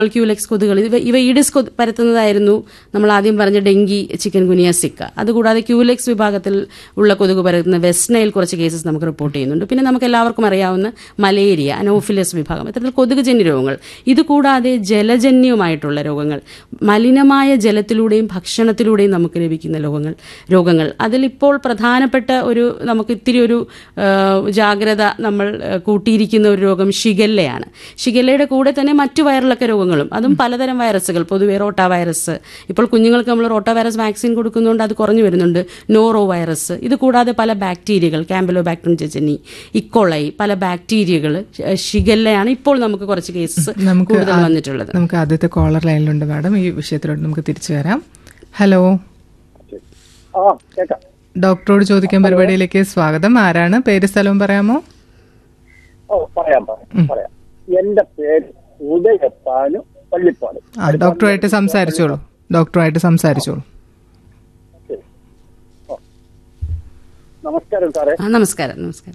Culex കൊതുകുകൾ ഇവ ഇവ ഈഡിസ് കൊതു പരത്തുന്നതായിരുന്നു നമ്മൾ ആദ്യം പറഞ്ഞ ഡെങ്കി ചിക്കൻ ഗുനിയ സിക്ക അതുകൂടാതെ ക്യൂലെക്സ് വിഭാഗത്തിൽ ഉള്ള കൊതുക് പരത്തുന്ന വെസ്റ്റ് നൈൽ കുറച്ച് കേസസ് നമുക്ക് റിപ്പോർട്ട് ചെയ്യുന്നുണ്ട് പിന്നെ നമുക്ക് എല്ലാവർക്കും അറിയാവുന്ന മലേറിയ അനോഫിലസ് വിഭാഗം ഇത്തരത്തിൽ കൊതുകുജന്യ രോഗങ്ങൾ ഇതുകൂടാതെ ജലജന്യമായിട്ടുള്ള രോഗങ്ങൾ മലിനമായ ജലത്തിലൂടെയും ഭക്ഷണത്തിലൂടെയും നമുക്ക് ലഭിക്കുന്ന രോഗങ്ങൾ രോഗങ്ങൾ അതിലിപ്പോൾ പ്രധാനപ്പെട്ട ഒരു നമുക്ക് ഇത്തിരി ഒരു ആ, ജാഗ്രത നമ്മൾ ആ, കൂട്ടിയിരിക്കുന്ന ഒരു രോഗം ഷിഗല്ലയാണ് ഷിഗല്ലയുടെ കൂടെ തന്നെ മറ്റു വയറിളക്ക രോഗങ്ങളും അതും പലതരം വൈറസുകൾ പൊതുവെ റോട്ടാ വൈറസ് ഇപ്പോൾ കുഞ്ഞുങ്ങൾക്ക് നമ്മൾ റോട്ടാ വൈറസ് വാക്സിൻ കൊടുക്കുന്നതുകൊണ്ട് അത് കുറഞ്ഞു വരുന്നുണ്ട് നോറോ വൈറസ് ഇത് കൂടാതെ പല ബാക്ടീരിയകൾ ക്യാമ്പലോ ബാക്ടീരിയം ചെച്ചനി ഇക്കോളൈ പല ബാക്ടീരിയകൾ ഷിഗല്ലയാണ് ഇപ്പോൾ നമുക്ക് കുറച്ച് കേസസ് നമുക്ക് കൂടുതൽ ആ- വന്നിട്ടുള്ളത് നമുക്ക് ആദ്യത്തെ കോളർ ലൈനിലുണ്ട് മാഡം ഈ വിഷയത്തിലോട്ട് നമുക്ക് തിരിച്ചു വരാം ഹലോ ആ കേക്കാം ഡോക്ടറോട് ചോദിക്കാൻ പരിപാടിയിലേക്ക് സ്വാഗതം ആരാണ് പേര് സ്ഥലവും പറയാമോ ഓ പറയാം പറയാം പറയാം എന്റെ പേര് ഉദയപ്പാനു പള്ളിപ്പാട് ആ ഡോക്ടറുമായിട്ട് സംസാരിച്ചോളൂ ഡോക്ടറുമായിട്ട് സംസാരിച്ചോളൂ ശരി. ഓ. നമസ്കാരം സാറേ ആ നമസ്കാരം നമസ്കാരം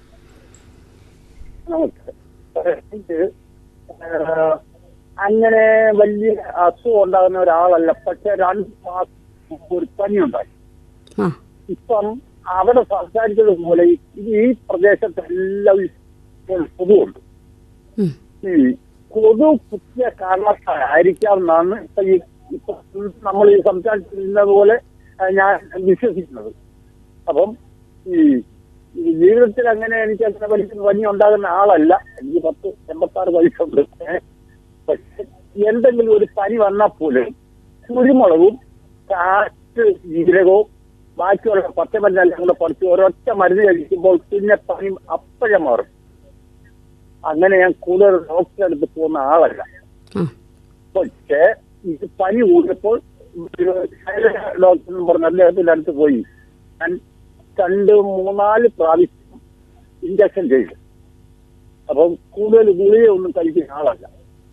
നമസ്കാരം സാറേ, എനിക്ക് ആ, അങ്ങനെ വലിയ അസുഖം ഉണ്ടാകുന്ന ഒരാളല്ല പക്ഷെ രണ്ട് മാസം മുമ്പ് ഒരു പനി ഉണ്ടായി ആ ഇപ്പം അവിടെ സംസാരിച്ചത് പോലെ ഈ- ഈ പ്രദേശത്തെല്ലാം ഇപ്പോൾ കൊതുകുണ്ട് ഉം. ഈ കൊതു കുത്തിയ കാരണത്തായിരിക്കാം എന്നാണ് ഇപ്പൊ ഈ ഇപ്പൊ നമ്മൾ ഈ സംസാരിച്ചിരുന്നത് പോലെ ആ, ഞാൻ വിശ്വസിക്കുന്നത് അപ്പം ഈ ഈ ജീവിതത്തിൽ അങ്ങനെ എനിക്ക് അങ്ങനെ വലിയ പനി ഉണ്ടാകുന്ന ആളല്ല എനിക്ക് പത്ത് എൺപത്തി ആറ് വയസ്സുണ്ട് ഏ. പക്ഷെ എന്തെങ്കിലും ഒരു പനി വന്നാൽ പോലും കുരുമുളകും കാറ്റ് ജീരകവും ബാക്കിയുള്ള പച്ചമരുന്നെല്ലാം കൂടെ പഠിച്ച് ഒരൊറ്റ മരുന്ന് കഴിക്കുമ്പോൾ പിന്നെ പനി അപ്പോഴേ മാറും അങ്ങനെ ഞാൻ കൂടുതൽ ഡോക്ടറെ അടുത്ത് പോകുന്ന ആളല്ല ആ പക്ഷേ ഇത് പനി കൂടിയപ്പോൾ ഒരു ശൈലജ ഡോക്ടർ എന്ന് പറഞ്ഞ അദ്ദേഹത്തിന്റെ അടുത്ത് പോയി ഞാൻ രണ്ട് മൂന്നാല് പ്രാവശ്യം ഇഞ്ചക്ഷൻ ചെയ്തു അപ്പം കൂടുതൽ ഗുളികയൊന്നും കഴിക്കുന്ന ആളല്ല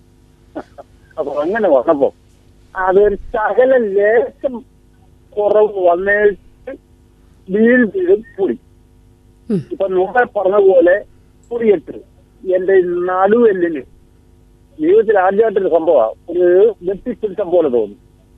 അപ്പൊ അങ്ങനെ വന്നപ്പോ അതൊരു ശകല ലേശം കുറവ് വന്നിട്ട് വീണ്ടും കൂടി ഉം. ഇപ്പൊ മുമ്പേ പറഞ്ഞ പോലെ കൂടിയിട്ട് എന്റെ നടുവെല്ലിന് ജീവിതത്തിൽ ആദ്യമായിട്ടൊരു സംഭവമാണ് ഒരു വ്യക്തിപ്പിടുത്തം പോലെ തോന്നി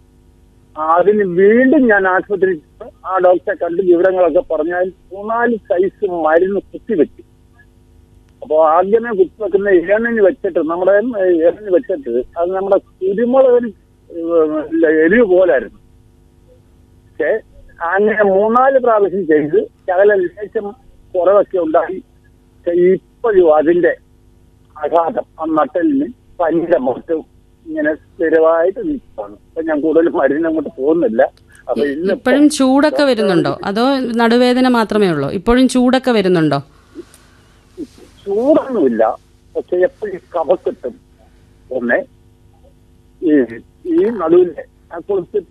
അതിന് വീണ്ടും ഞാൻ ആശുപത്രിയിൽ ചെന്ന് ആ ഡോക്ടറെ കണ്ട് വിവരങ്ങളൊക്കെ പറഞ്ഞാൽ മൂന്നാല് സൈസ് മരുന്ന് കുത്തിവെച്ചു അപ്പോ ആദ്യമേ കുത്തിവെക്കുന്ന ഇരണിന് വെച്ചിട്ട് നമ്മുടെ ഇരണിന് വെച്ചിട്ട് അത് നമ്മുടെ കുരുമുളകിന് ഏഹ് എരിവ് പോലായിരുന്നു പക്ഷേ അങ്ങനെ മൂന്നാല് പ്രാവശ്യം ചെയ്ത് ശകല ലേശം കുറവൊക്കെ ഉണ്ടായി പക്ഷേ ഇപ്പോഴും അതിന്റെ ആഘാതം ആ നട്ടലിന് പനിയുടെ മൊത്തം ഇങ്ങനെ സ്ഥിരമായിട്ട് നിൽക്കുകയാണ് അപ്പൊ ഞാൻ കൂടുതൽ മരുന്ന് അങ്ങോട്ട് പോകുന്നില്ല അപ്പൊ ഇന്ന് ഇപ്പോഴും ചൂടൊക്കെ വരുന്നുണ്ടോ അതോ നടുവേദന മാത്രമേ ഉള്ളൂ ഇപ്പോഴും ചൂടൊക്കെ വരുന്നുണ്ടോ ചൂടൊന്നുമില്ല പക്ഷെ എപ്പോഴും കഫക്കെട്ടും ഒന്ന് ഈ ഈ നടുവിലെ ആ കുളിച്ചിട്ട്